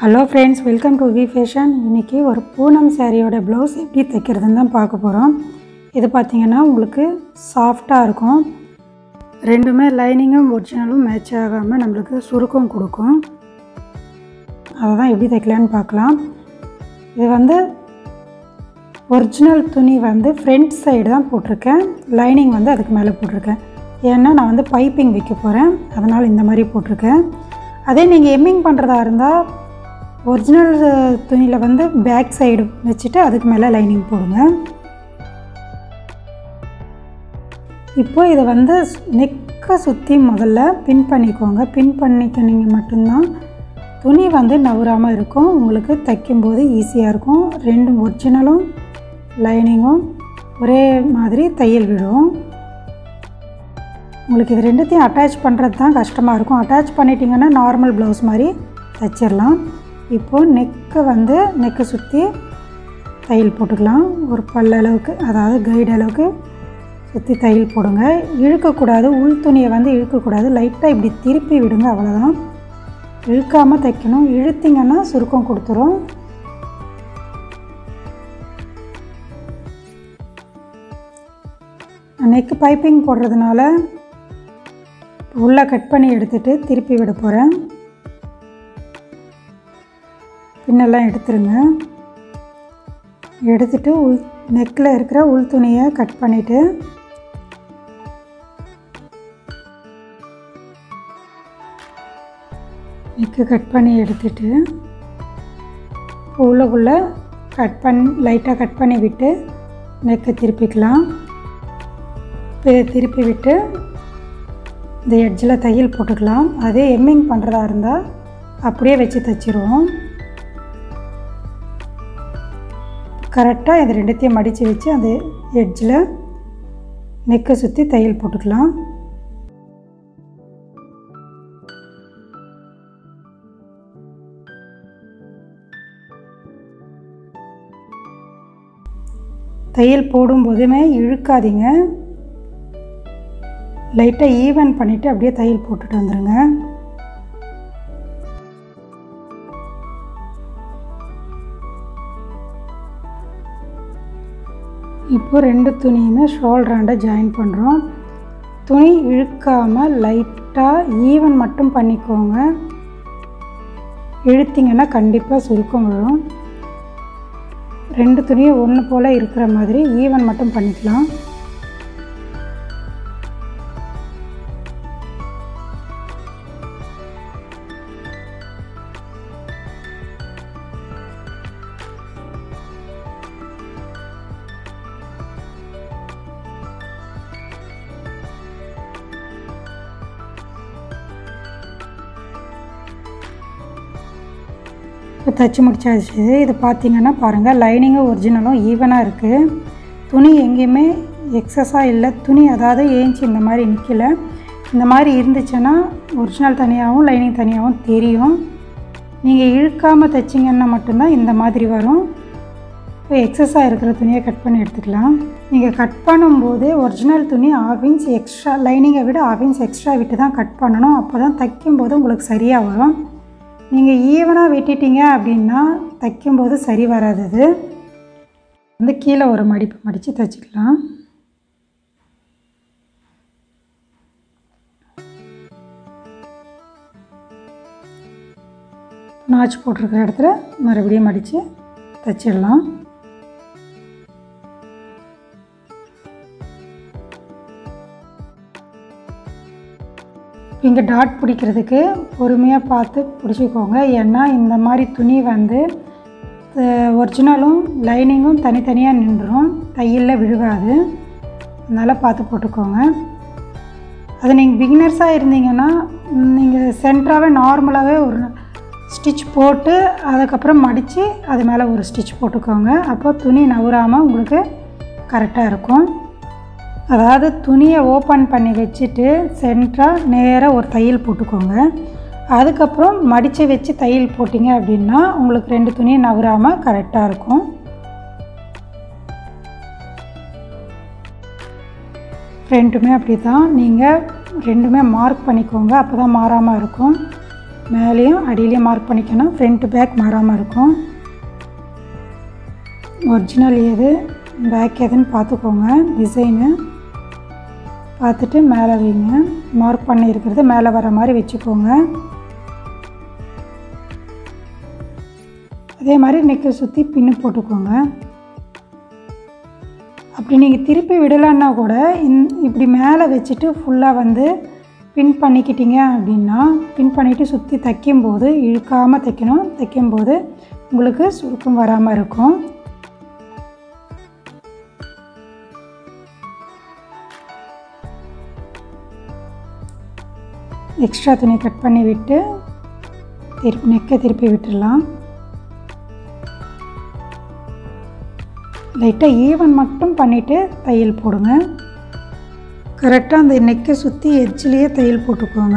hello friends welcome to V fashion இன்றைக்கி ஒரு பூனம் சாரியோட ப்ளவுஸ் எப்படி தைக்கிறதுன்னு தான் பார்க்க போகிறோம் இது பார்த்திங்கன்னா உங்களுக்கு சாஃப்டாக இருக்கும் ரெண்டுமே லைனிங்கும் ஒரிஜினலும் மேட்ச் ஆகாமல் நம்மளுக்கு சுருக்கம் கொடுக்கும் அதை தான் எப்படி தைக்கலான்னு பார்க்கலாம் இது வந்து ஒரிஜினல் துணி வந்து ஃப்ரண்ட் சைடு தான் போட்டிருக்கேன் லைனிங் வந்து அதுக்கு மேலே போட்டிருக்கேன் ஏன்னா நான் வந்து பைப்பிங் வைக்க போகிறேன் அதனால் இந்த மாதிரி போட்டிருக்கேன் அதே நீங்கள் எம்மிங் பண்ணுறதா இருந்தால் ஒரிஜினல் துணியில் வந்து பேக் சைடு வச்சுட்டு அதுக்கு மேலே லைனிங் போடுங்க இப்போ இதை வந்து நெக்கை சுற்றி முதல்ல பின் பண்ணிக்கோங்க பின் பண்ணிக்கினீங்க மட்டும்தான் துணி வந்து நவுறாமல் இருக்கும் உங்களுக்கு தைக்கும்போது ஈஸியாக இருக்கும் ரெண்டும் ஒரிஜினலும் லைனிங்கும் ஒரே மாதிரி தையல் விடும் உங்களுக்கு இது ரெண்டுத்தையும் அட்டாச் பண்ணுறது தான் கஷ்டமாக இருக்கும் அட்டாச் பண்ணிட்டீங்கன்னா நார்மல் ப்ளவுஸ் மாதிரி தைச்சிடலாம் இப்போது நெக்கை வந்து நெக்கை சுற்றி தையல் போட்டுக்கலாம் ஒரு பல்ல அளவுக்கு அதாவது கைடு அளவுக்கு சுற்றி தையல் போடுங்க இழுக்கக்கூடாது உள் துணியை வந்து இழுக்கக்கூடாது லைட்டாக இப்படி திருப்பி விடுங்க அவ்வளோதான் இழுக்காமல் தைக்கணும் இழுத்திங்கன்னா சுருக்கம் கொடுத்துரும் நெக்கு பைப்பிங் போடுறதுனால உள்ளே கட் பண்ணி எடுத்துகிட்டு திருப்பி விட போகிறேன் பின்னெல்லாம் எடுத்துருங்க எடுத்துட்டு உள் நெக்கில் இருக்கிற உள் துணியை கட் பண்ணிவிட்டு நெக்கு கட் பண்ணி எடுத்துட்டு உள்ளுக்குள்ளே கட் பண் லைட்டாக கட் பண்ணி விட்டு நெக்கை திருப்பிக்கலாம் இதை திருப்பி விட்டு இந்த எட்ஜில் தையல் போட்டுக்கலாம் அதே எம்மிங் பண்ணுறதா இருந்தால் அப்படியே வச்சு தைச்சிருவோம் கரெக்டாக இது ரெண்டுத்தையும் மடித்து வச்சு அந்த எட்ஜில் நெக்கை சுற்றி தையல் போட்டுக்கலாம் தையல் போடும்போதுமே இழுக்காதீங்க லைட்டாக ஈவன் பண்ணிவிட்டு அப்படியே தையல் போட்டுட்டு வந்துடுங்க இப்போ ரெண்டு துணியுமே ஷோல்டராண்ட ஜாயின் பண்ணுறோம் துணி இழுக்காமல் லைட்டாக ஈவன் மட்டும் பண்ணிக்கோங்க இழுத்திங்கன்னா கண்டிப்பாக சுருக்கம் விழும் ரெண்டு துணியும் ஒன்று போல் இருக்கிற மாதிரி ஈவன் மட்டும் பண்ணிக்கலாம் இப்போ தைச்சி முடிச்சாச்சு இது பார்த்தீங்கன்னா பாருங்கள் லைனிங்கும் ஒரிஜினலும் ஈவனாக இருக்குது துணி எங்கேயுமே எக்ஸஸாக இல்லை துணி அதாவது ஏஞ்சி இந்த மாதிரி நிற்கல இந்த மாதிரி இருந்துச்சுன்னா ஒரிஜினல் தனியாகவும் லைனிங் தனியாகவும் தெரியும் நீங்கள் இழுக்காமல் தைச்சிங்கன்னா மட்டும்தான் இந்த மாதிரி வரும் இப்போ எக்ஸஸாக இருக்கிற துணியை கட் பண்ணி எடுத்துக்கலாம் நீங்கள் கட் பண்ணும்போது ஒரிஜினல் துணி ஆஃப் இன்ச் எக்ஸ்ட்ரா லைனிங்கை விட ஆஃப் இன்ச் எக்ஸ்ட்ரா விட்டு தான் கட் பண்ணணும் அப்போ தான் தைக்கும்போது உங்களுக்கு சரியாக வரும் நீங்கள் ஈவனாக வெட்டிட்டீங்க அப்படின்னா தைக்கும்போது சரி வராது அது வந்து கீழே ஒரு மடிப்பு மடித்து தைச்சிக்கலாம் நாச்சு போட்டிருக்கிற இடத்துல மறுபடியும் மடித்து தைச்சிடலாம் இங்கே டாட் பிடிக்கிறதுக்கு பொறுமையாக பார்த்து பிடிச்சிக்கோங்க ஏன்னா இந்த மாதிரி துணி வந்து ஒரிஜினலும் லைனிங்கும் தனித்தனியாக நின்றுடும் தையலில் விழுகாது அதனால் பார்த்து போட்டுக்கோங்க அது நீங்கள் பிகினர்ஸாக இருந்தீங்கன்னா நீங்கள் சென்டராகவே நார்மலாகவே ஒரு ஸ்டிச் போட்டு அதுக்கப்புறம் மடித்து அது மேலே ஒரு ஸ்டிச் போட்டுக்கோங்க அப்போ துணி நவுறாமல் உங்களுக்கு கரெக்டாக இருக்கும் அதாவது துணியை ஓப்பன் பண்ணி வச்சுட்டு சென்டராக நேராக ஒரு தையல் போட்டுக்கோங்க அதுக்கப்புறம் மடித்து வச்சு தையல் போட்டிங்க அப்படின்னா உங்களுக்கு ரெண்டு துணி நகராமல் கரெக்டாக இருக்கும் ரெண்டுமே அப்படி தான் நீங்கள் ரெண்டுமே மார்க் பண்ணிக்கோங்க அப்போ தான் மாறாமல் இருக்கும் மேலேயும் அடியிலையும் மார்க் பண்ணிக்கணும் ஃப்ரண்ட் பேக் மாறாமல் இருக்கும் ஒரிஜினல் எது பேக் எதுன்னு பார்த்துக்கோங்க டிசைனு பார்த்துட்டு மேலே வைங்க மார்க் பண்ணியிருக்கிறது மேலே வர மாதிரி வச்சுக்கோங்க அதே மாதிரி நெக்கை சுற்றி பின்னு போட்டுக்கோங்க அப்படி நீங்கள் திருப்பி விடலைன்னா கூட இந் இப்படி மேலே வச்சுட்டு ஃபுல்லாக வந்து பின் பண்ணிக்கிட்டீங்க அப்படின்னா பின் பண்ணிவிட்டு சுற்றி தைக்கும்போது இழுக்காமல் தைக்கணும் தைக்கும்போது உங்களுக்கு சுருக்கம் வராமல் இருக்கும் எக்ஸ்ட்ரா துணி கட் பண்ணி விட்டு திருப்பி நெக்கை திருப்பி விட்டுடலாம் லைட்டாக ஈவன் மட்டும் பண்ணிவிட்டு தையல் போடுங்க கரெக்டாக அந்த நெக்கை சுற்றி எட்ஜ்லேயே தையல் போட்டுக்கோங்க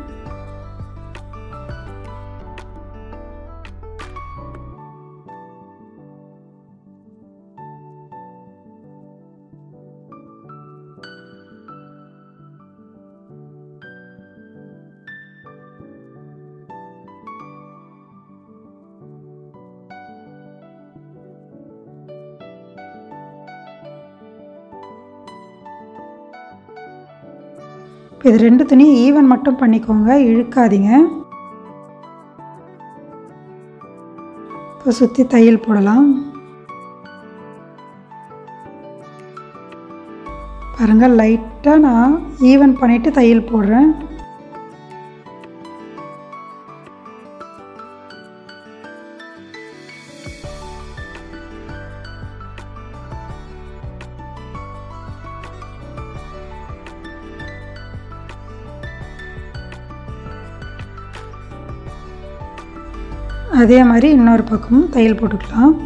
இப்போ இது ரெண்டு துணி ஈவன் மட்டும் பண்ணிக்கோங்க இழுக்காதீங்க இப்போ சுற்றி தையல் போடலாம் பாருங்கள் லைட்டாக நான் ஈவன் பண்ணிவிட்டு தையல் போடுறேன் அதே மாதிரி இன்னொரு பக்கமும் தையல் போட்டுக்கலாம்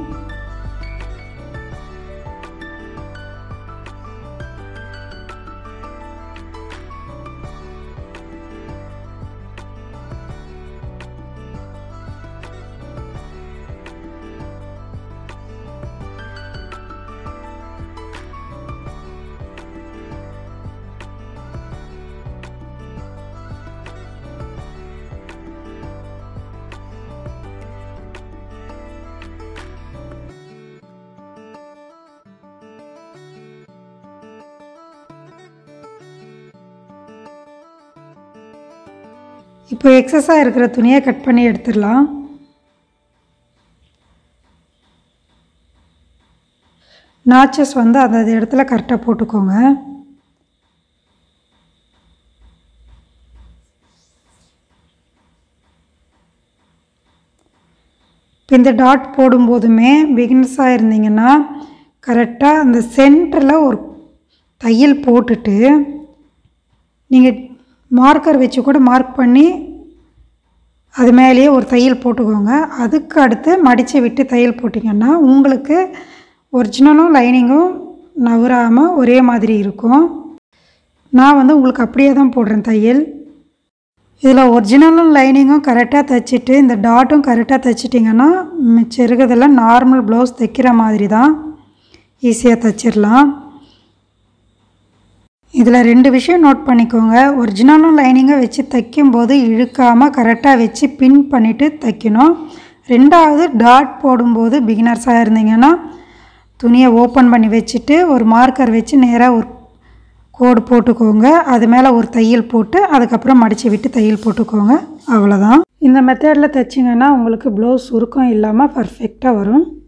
இப்போ எக்ஸஸாக இருக்கிற துணியை கட் பண்ணி எடுத்துடலாம் நாச்சஸ் வந்து அந்த இடத்துல கரெக்டாக போட்டுக்கோங்க இப்போ இந்த டாட் போடும்போதுமே பிகினஸாக இருந்தீங்கன்னா கரெக்டாக அந்த சென்டரில் ஒரு தையல் போட்டுட்டு நீங்கள் மார்க்கர் வச்சு கூட மார்க் பண்ணி அது மேலேயே ஒரு தையல் போட்டுக்கோங்க அதுக்கு அடுத்து மடித்து விட்டு தையல் போட்டிங்கன்னா உங்களுக்கு ஒரிஜினலும் லைனிங்கும் நவராமல் ஒரே மாதிரி இருக்கும் நான் வந்து உங்களுக்கு அப்படியே தான் போடுறேன் தையல் இதில் ஒரிஜினலும் லைனிங்கும் கரெக்டாக தைச்சிட்டு இந்த டாட்டும் கரெக்டாக தைச்சிட்டிங்கன்னா மிச்சம் இருக்கிறதெல்லாம் நார்மல் ப்ளவுஸ் தைக்கிற மாதிரி தான் ஈஸியாக தைச்சிடலாம் இதில் ரெண்டு விஷயம் நோட் பண்ணிக்கோங்க ஒரிஜினலும் லைனிங்கை வச்சு தைக்கும்போது இழுக்காமல் கரெக்டாக வச்சு பின் பண்ணிவிட்டு தைக்கணும் ரெண்டாவது டாட் போடும்போது பிகினர்ஸாக இருந்தீங்கன்னா துணியை ஓப்பன் பண்ணி வச்சுட்டு ஒரு மார்க்கர் வச்சு நேராக ஒரு கோடு போட்டுக்கோங்க அது மேலே ஒரு தையல் போட்டு அதுக்கப்புறம் மடித்து விட்டு தையல் போட்டுக்கோங்க அவ்வளோதான் இந்த மெத்தடில் தைச்சிங்கன்னா உங்களுக்கு ப்ளவுஸ் சுருக்கம் இல்லாமல் பர்ஃபெக்டாக வரும்